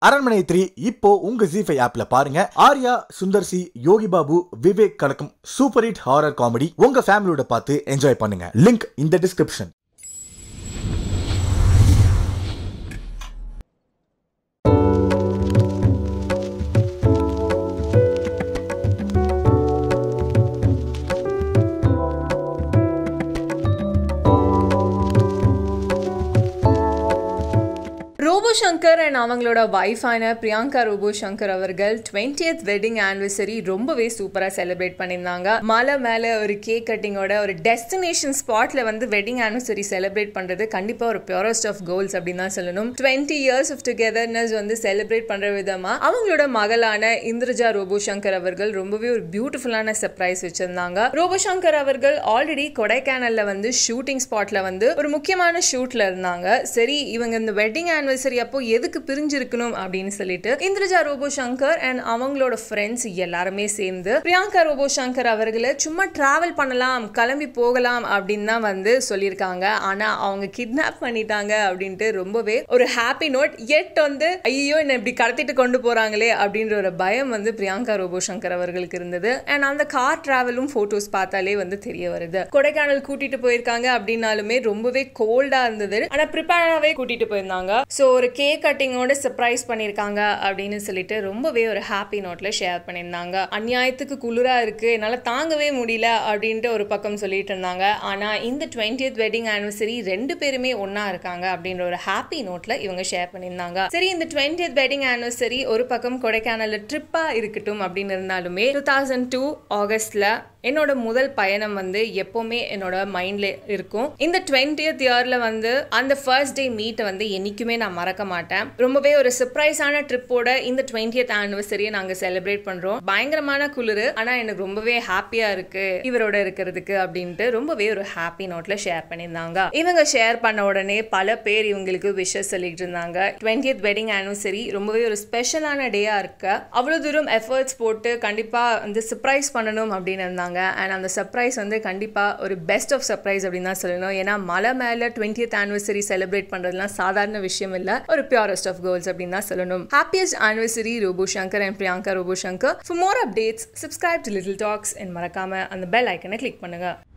அரண்மனை த்ரீ இப்போ உங்க ஜி ஃபைவ் ஆப்ல பாருங்க ஆர்யா சுந்தர் சி யோகி பாபு விவேக் கலக்கும் சூப்பர் ஹிட் ஹாரர் காமெடி உங்க ஃபேமிலியோட பார்த்து என்ஜாய் பண்ணுங்க லிங்க் இந்த டிஸ்கிரிப்ஷன் ரோபோ சங்கர் அண்ட் அவங்களோட வைஃபான பிரியங்கா ரோபோ சங்கர் அவர்கள் 20th வெட்டிங் ஆனிவர்சரி ரொம்பவே சூப்பராக செலிப்ரேட் பண்ணியிருந்தாங்க மலை மேலே ஒரு கேக் கட்டிங்கோட ஒரு டெஸ்டினேஷன் ஸ்பாட்ல வந்து வெட்டிங் ஆனிவர்சரி செலிப்ரேட் பண்ணுறது கண்டிப்பாக ஒரு பியூரஸ்ட் ஆஃப் கோல்ஸ் அப்படின்னு தான் சொல்லணும் டுவெண்ட்டி இயர்ஸ் ஆஃப் டுகெதர்னஸ் வந்து செலிப்ரேட் பண்ணுற விதமாக அவங்களோட மகளான இந்திரஜா ரோபோ சங்கர் அவர்கள் ரொம்பவே ஒரு பியூட்டிஃபுல்லான சர்ப்ரைஸ் வச்சிருந்தாங்க ரோபோ சங்கர் அவர்கள் ஆல்ரெடி கொடைக்கானல்ல வந்து ஷூட்டிங் ஸ்பாட்ல வந்து ஒரு முக்கியமான ஷூட்ல இருந்தாங்க சரி இவங்க இந்த வெட்டிங் ஆனிவர்சரி அப்போ எதுக்கு பிரிஞ்சிருக்கணும் அப்படின்னு சொல்லிட்டு இந்திரஜா ரோபோ சங்கர் அண்ட் அவங்களோட ஃப்ரெண்ட்ஸ் எல்லாருமே சேர்ந்து பிரியங்கா ரோபோ சங்கர் அவர்களை சும்மா டிராவல் பண்ணலாம் கிளம்பி போகலாம் அப்படின்னு தான் வந்து சொல்லியிருக்காங்க ஆனா அவங்க கிட்னாப் பண்ணிட்டாங்க அப்படின்ட்டு ரொம்பவே ஒரு ஹாப்பி நோட் எட் வந்து ஐயோ என்ன இப்படி கடத்திட்டு கொண்டு போறாங்களே அப்படின்ற ஒரு பயம் வந்து பிரியங்கா ரோபோ சங்கர் அவர்களுக்கு இருந்தது அண்ட் அந்த கார் டிராவலும் போட்டோஸ் பார்த்தாலே வந்து தெரிய வருது கொடைக்கானல் கூட்டிட்டு போயிருக்காங்க அப்படின்னாலுமே ரொம்பவே கோல்டா இருந்தது ஆனா ப்ரிப்பேராகவே கூட்டிட்டு போயிருந்தாங்க ஸோ ஒரு கேக் கட்டிங்கோட சர்ப்ரைஸ் பண்ணியிருக்காங்க அப்படின்னு சொல்லிட்டு ரொம்பவே ஒரு ஹாப்பி நோட்ல ஷேர் பண்ணியிருந்தாங்க அநியாயத்துக்கு குளிரா இருக்கு என்னால் தாங்கவே முடியல அப்படின்ட்டு ஒரு பக்கம் சொல்லிட்டு இருந்தாங்க ஆனா இந்த டுவெண்ட்டியத் வெட்டிங் ஆனிவர்சரி ரெண்டு பேருமே ஒண்ணா இருக்காங்க அப்படின்ற ஒரு ஹாப்பி நோட்ல இவங்க ஷேர் பண்ணியிருந்தாங்க சரி இந்த டுவெண்ட்டியத் வெட்டிங் ஆனிவர்சரி ஒரு பக்கம் கொடைக்கானல்ல ட்ரிப்பா இருக்கட்டும் அப்படின்னு இருந்தாலுமே டூ தௌசண்ட் டூ ஆகஸ்ட்ல என்னோட முதல் பயணம் வந்து எப்போவுமே என்னோட மைண்டில் இருக்கும் இந்த டுவெண்ட்டியத் இயரில் வந்து அந்த ஃபர்ஸ்ட் டே மீட்டை வந்து என்றைக்குமே நான் மறக்க மாட்டேன் ரொம்பவே ஒரு சர்ப்ரைஸான ட்ரிப்போட இந்த டுவெண்ட்டியத் ஆனிவர்சரியை நாங்கள் செலிப்ரேட் பண்ணுறோம் பயங்கரமான குளிர் ஆனால் எனக்கு ரொம்பவே ஹாப்பியாக இருக்கு இவரோட இருக்கிறதுக்கு அப்படின்ட்டு ரொம்பவே ஒரு ஹாப்பி நோட்டில் ஷேர் பண்ணியிருந்தாங்க இவங்க ஷேர் பண்ண உடனே பல பேர் இவங்களுக்கு விஷஸ் சொல்லிட்டு இருந்தாங்க டுவெண்ட்டியத் வெட்டிங் ஆனிவர்சரி ரொம்பவே ஒரு ஸ்பெஷலான டேயாக இருக்கு அவ்வளோ தூரம் எஃபர்ட்ஸ் போட்டு கண்டிப்பாக வந்து சர்ப்ரைஸ் பண்ணணும் அப்படின்னு இருந்தாங்க பண்ணாங்க அண்ட் அந்த சர்ப்ரைஸ் வந்து கண்டிப்பாக ஒரு பெஸ்ட் ஆஃப் சர்ப்ரைஸ் அப்படின்னு தான் சொல்லணும் ஏன்னா மலை மேலே டுவெண்ட்டியத் ஆனிவர்சரி செலிப்ரேட் பண்ணுறதுலாம் சாதாரண விஷயம் இல்லை ஒரு பியூரஸ்ட் ஆஃப் கோல்ஸ் அப்படின்னு தான் சொல்லணும் happiest anniversary Robo Shankar and Priyanka Robo Shankar for more updates subscribe to little talks and மறக்காம அந்த பெல் ஐக்கனை கிளிக் பண்ணுங்க